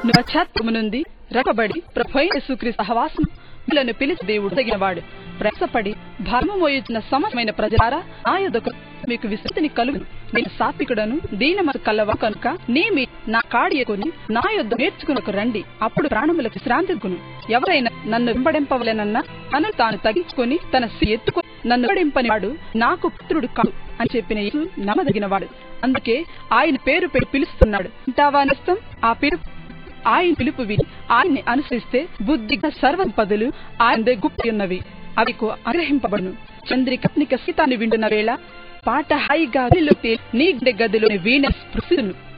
నువ్వు పశ్చాత్తాపము నుండి రకబడి ప్రభు యేసుక్రీస్తు సహవాసం వీళ్ళను పిలిచి దేవుడు తగినవాడు ప్రయాసపడి భారము మోయుచున్న సమస్తమైన ప్రజలారా నా యొద్దకు మీకు విశ్రతిని కలుగును నేను సాత్వికుడను దీనమసు కలవా కనుక నేమి నా కాడియకుని నా యొద్ద నేర్చుకునకు రండి అప్పుడు ప్రాణములకు విశ్రాంతికును ఎవరైనా నన్ను వెంబడింపవలెనన్నా తనను తాను తగ్గించుకొని తన సి ఎత్తుకొని నన్ను వెంబడింపని వాడు నాకు పుత్రుడు కాడు అని చెప్పిన యేసు నమ్మదగినవాడు అందుకే ఆయన పేరు పెట్టి పిలుస్తున్నాడు వింటావా నేస్తం ఆ పిలుపు ఆయన పిలుపు విని ఆయన్ని అనుసరిస్తే బుద్ధి సర్వపదులు ఆయన గుప్పి ఉన్నవి అవి అనుగ్రహింపబడును చంద్రిక సీతాన్ని వింటున్న వేళ పాట హాయిగా వెలుగుతే నీ గుండె గదిలోని వీణ స్పృశును